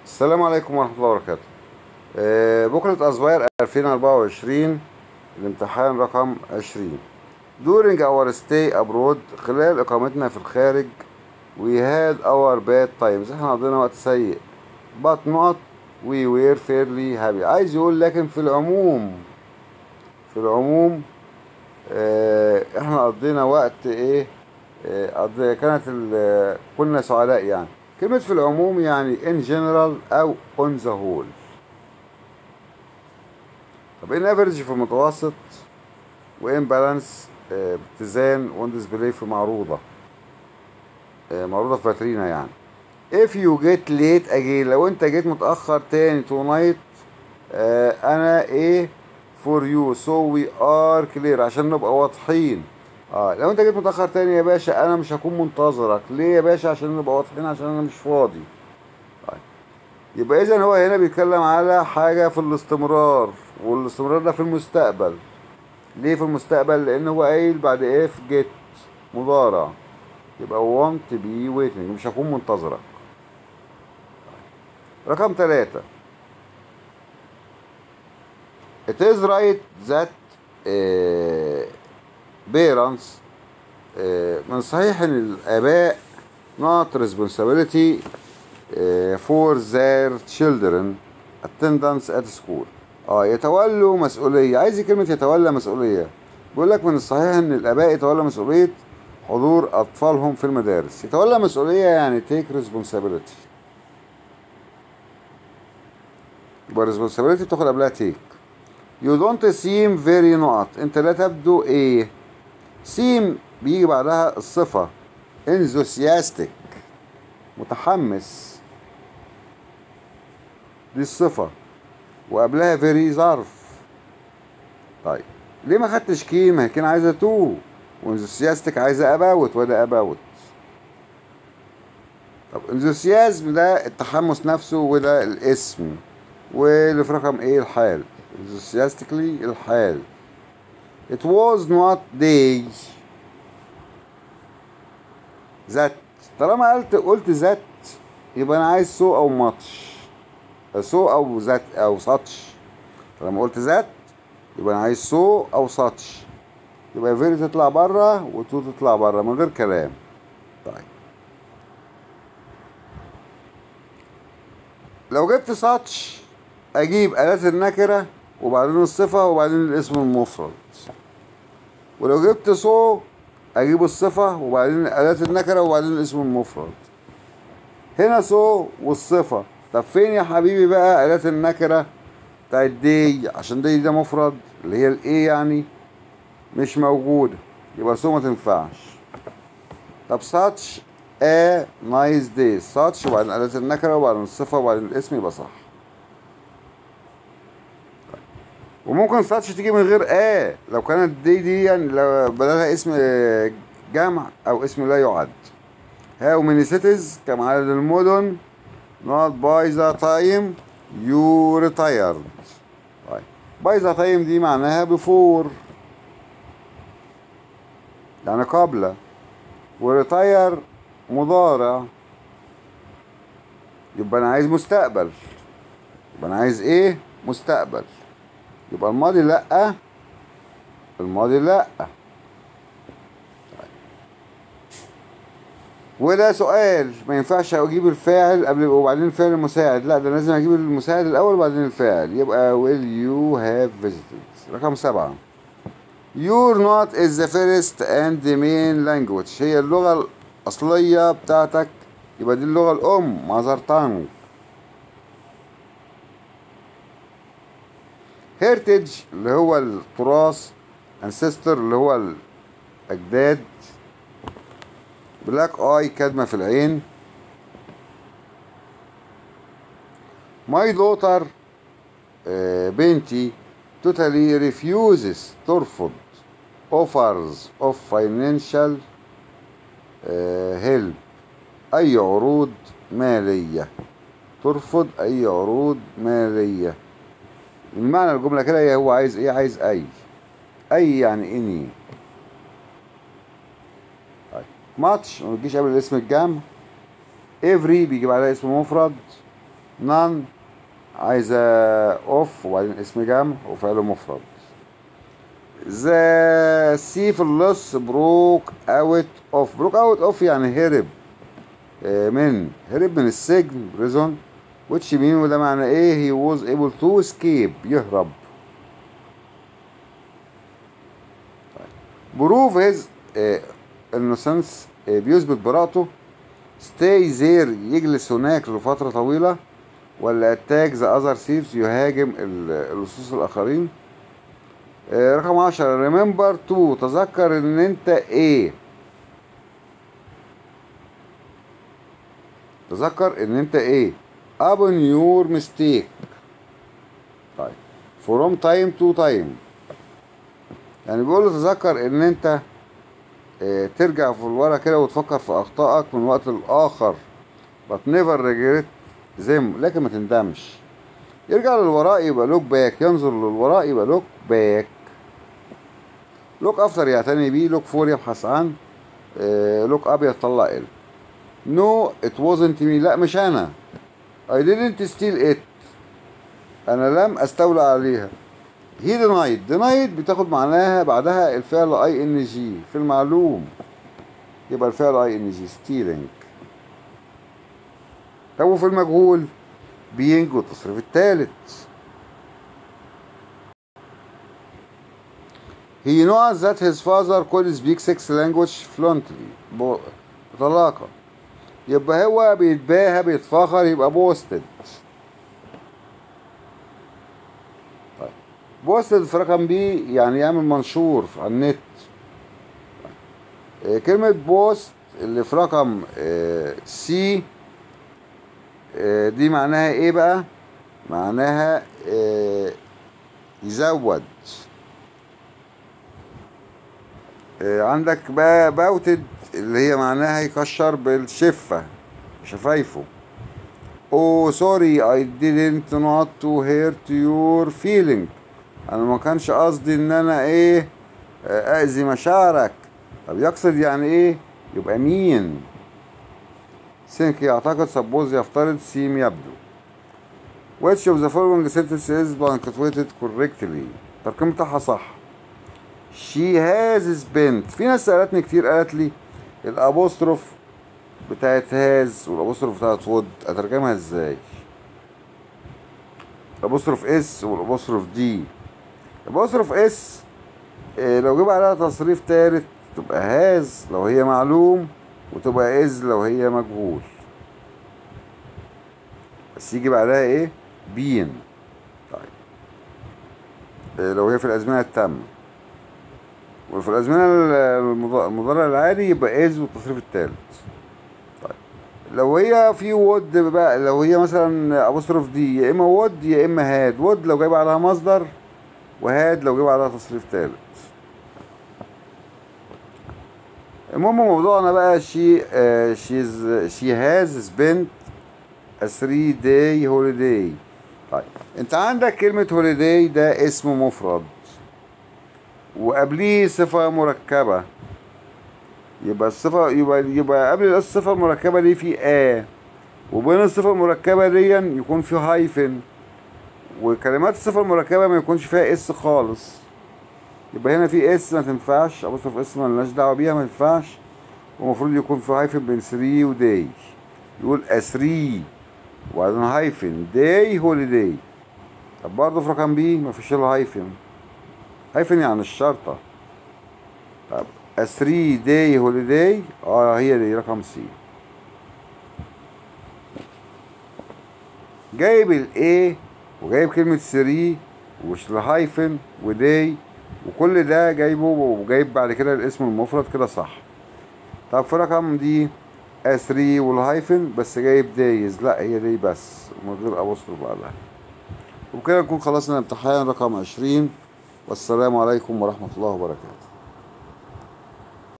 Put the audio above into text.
السلام عليكم ورحمة الله وبركاته آه، بكرة أسباير 2024 الامتحان رقم 20 During our stay abroad خلال إقامتنا في الخارج we had our bad times احنا قضينا وقت سيء but not we were fairly happy عايز يقول لكن في العموم في العموم آه، احنا قضينا وقت ايه آه، قضي كانت ال- كنا سعداء يعني كلمة في العموم يعني in general أو on the whole طب in average في المتوسط و in balance آه، باتزان on display في معروضة آه، معروضة في فاترينا يعني if you get late again لو انت جيت متأخر تاني tonight آه، انا ايه for you so we are clear عشان نبقى واضحين اه لو انت جيت متأخر تاني يا باشا انا مش هكون منتظرك ليه يا باشا عشان نبقى واضحين عشان انا مش فاضي طيب يبقى اذا هو هنا بيتكلم على حاجة في الاستمرار والاستمرار ده في المستقبل ليه في المستقبل لان هو قايل بعد ايه في جيت مضارع يبقى want to be waiting مش هكون منتظرك رقم ثلاثة It is right that uh, parents uh, من صحيح ان الاباء not responsibility uh, for their children attendance at school اه يتولوا مسؤولية عايز كلمة يتولى مسؤولية بيقول لك من الصحيح ان الاباء يتولى مسؤولية حضور اطفالهم في المدارس يتولى مسؤولية يعني take responsibility يبقى responsibility بتاخد قبلها take you don't seem very not انت لا تبدو ايه seem بيجي بعدها الصفة enthusiastic متحمس دي الصفة وقبلها very ظرف طيب ليه ما خدتش كي ما هي كان عايزة تو وانثوسياستك عايزة اباوت وده اباوت طب انثوسيازم ده التحمس نفسه وده الاسم واللي في رقم ايه الحال enthusiastically الحال it was not day that طالما قلت قلت ذات يبقى انا عايز سو او ماتش سو او ذات او ساتش طالما قلت ذات يبقى انا عايز سو او ساتش يبقى فيري تطلع بره وتو تطلع بره من غير كلام طيب لو جبت ساتش اجيب اداة النكرة وبعدين الصفة وبعدين الاسم المفرد ولو جبت سو اجيب الصفة وبعدين اداة النكرة وبعدين الاسم المفرد هنا سو والصفة طب فين يا حبيبي بقى اداة النكرة بتاعت دي عشان دي ده مفرد اللي هي الايه يعني مش موجودة يبقى سو ما تنفعش طب ساتش ا نايس داي ساتش وبعدين اداة النكرة وبعدين الصفة وبعدين الاسم يبقى صح وممكن ساتش تيجي من غير ا لو كانت دي دي يعني لو بدلها اسم جمع او اسم لا يعد هاو many cities كم عدد المدن not by the time you retired طيب by the time دي معناها before يعني قبل وريتاير مضارع يبقى انا عايز مستقبل يبقى انا عايز ايه مستقبل يبقى الماضي لا الماضي لا وده سؤال ما ينفعش اجيب الفاعل قبل وبعدين الفعل المساعد لا ده لازم اجيب المساعد الاول وبعدين الفاعل يبقى will you have visited رقم سبعة your not is the first and the main language هي اللغة الأصلية بتاعتك يبقى دي اللغة الأم mother tongue heritage اللي هو التراث ancestor اللي هو الأجداد black eye كدمة في العين my daughter آه، بنتي totally refuses ترفض offers of financial آه، help أي عروض مالية ترفض أي عروض مالية المعنى الجملة كده هي هو عايز ايه عايز اي اي يعني اني طيب ماتش ما بتجيش قبل اسم الجمع افري بيجي بعدها اسم مفرد none عايزة اوف وبعدين اسم جمع وفعل مفرد ذا سي في اللص بروك اوت اوف بروك اوت اوف يعني هرب آه، من هرب من السجن بريزون which mean وده معنى ايه he was able to escape يهرب بروف هيز innocence آه، بيثبت براءته stay there يجلس هناك لفترة طويلة ولا attack the other thieves يهاجم ال- اللصوص الآخرين آه، رقم عشرة remember to تذكر ان انت ايه تذكر ان انت ايه upon your mistake طيب from time to time يعني بيقول له تذكر ان انت اه ترجع في الورا كده وتفكر في اخطائك من وقت لاخر but never regret them لكن ما تندمش يرجع للوراء يبقى لوك باك ينظر للوراء يبقى لوك باك لوك افتر يعتني بيه لوك فور يبحث عن لوك اب يطلع ال نو ات wasn't me لا مش انا I didn't steal it انا لم استولى عليها هي denied denied بتاخد معناها بعدها الفعل اي ان جي في المعلوم يبقى الفعل اي ان جي stealing طب وفي المجهول being والتصريف الثالث He knows that his father could speak six languages fluently ب- بطلاقة يبقى هو بيتباهى بيتفاخر يبقى بوستد طيب بوستد في رقم بي يعني يعمل منشور على النت آه، كلمة بوست اللي في رقم سي دي معناها ايه بقى معناها آه، يزود آه، عندك بقى باوتد اللي هي معناها يكشر بالشفة شفايفه Oh sorry I didn't want to hurt your feeling انا ما كانش قصدي ان انا ايه آه، اذي مشاعرك طب يقصد يعني ايه يبقى مين think يعتقد suppose يفترض seem يبدو which of the following sentences is punctuated correctly الترقيم بتاعها صح she has spent في ناس سألتني كتير قالت لي الابوستروف بتاعت هاز والابوستروف بتاعت وود اترجمها ازاي الابوستروف اس والابوستروف دي الابوستروف اس إيه، لو جيب عليها تصريف تالت تبقى هاز لو هي معلوم وتبقى از لو هي مجهول بس يجي بعدها ايه بين طيب إيه، لو هي في الازمنه التامه وفي الازمنه المض- المضارع العادي يبقى از والتصريف التالت طيب لو هي في وود بقى لو هي مثلا ابوستروف دي يا اما وود يا اما هاد وود لو جايب عليها مصدر وهاد لو جايب عليها تصريف تالت المهم موضوعنا بقى شي شيز شي هاز سبنت a 3 day holiday طيب انت عندك كلمة holiday ده اسم مفرد وقبليه صفة مركبة يبقى الصفة يبقى يبقى قبل الصفة المركبة دي في آ وبين الصفة المركبة دي يكون في هايفن وكلمات الصفة المركبة ما يكونش فيها اس خالص يبقى هنا في اس ما تنفعش ابوستروف اس ما لناش دعوة بيها ما ينفعش ومفروض يكون في هايفن بين 3 وداي يقول ا 3 وبعدين هايفن داي هوليداي طب برضه في رقم بي مفيش الا هايفن هايفن يعني الشرطة طب ا 3 داي هوليداي اه هي دي رقم سي جايب الاي وجايب كلمة 3 ومش هايفن وداي وكل ده جايبه وجايب بعد كده الاسم المفرد كده صح طب في رقم دي ا 3 والهايفن بس جايب دايز لا هي دي بس من غير ابوستروف بعدها وبكده نكون خلصنا الامتحان رقم 20 والسلام عليكم ورحمة الله وبركاته